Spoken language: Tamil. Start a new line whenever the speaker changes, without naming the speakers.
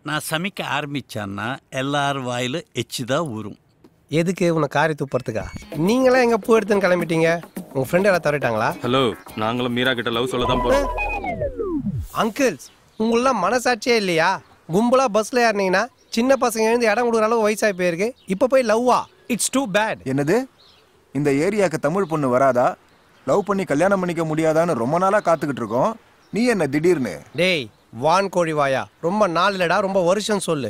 நான் சமைக்க ஆரம்பிச்சேன்னா எல்லார் வாயில எச்சு தான் ஊறும்
எதுக்கு உன்னை காரி துப்புறதுக்கா நீங்களாம் எங்க பூ எடுத்துன்னு கிளம்பிட்டீங்க உங்க ஃப்ரெண்ட் யாராவது தவறிட்டாங்களா
ஹலோ நாங்களும் மீரா கிட்ட லவ் சொல்ல தான் போறோம்
அங்கிள்ஸ் உங்களெலாம் மனசாட்சியே இல்லையா கும்பலா பஸ்ல ஏறினீங்கன்னா சின்ன பசங்க எழுந்து இடம் கொடுக்குற அளவு வயசாகி போயிருக்கு இப்போ போய் லவ்வா இட்ஸ் டூ பேட்
என்னது இந்த ஏரியாக்கு தமிழ் பொண்ணு வராதா லவ் பண்ணி கல்யாணம் பண்ணிக்க முடியாதான்னு ரொம்ப நாளா காத்துக்கிட்டு இருக்கோம் நீ என்ன திடீர்னு
டேய் வான் கோழி வாயா ரொம்ப நாள் இல்லடா ரொம்ப வருஷம் சொல்லு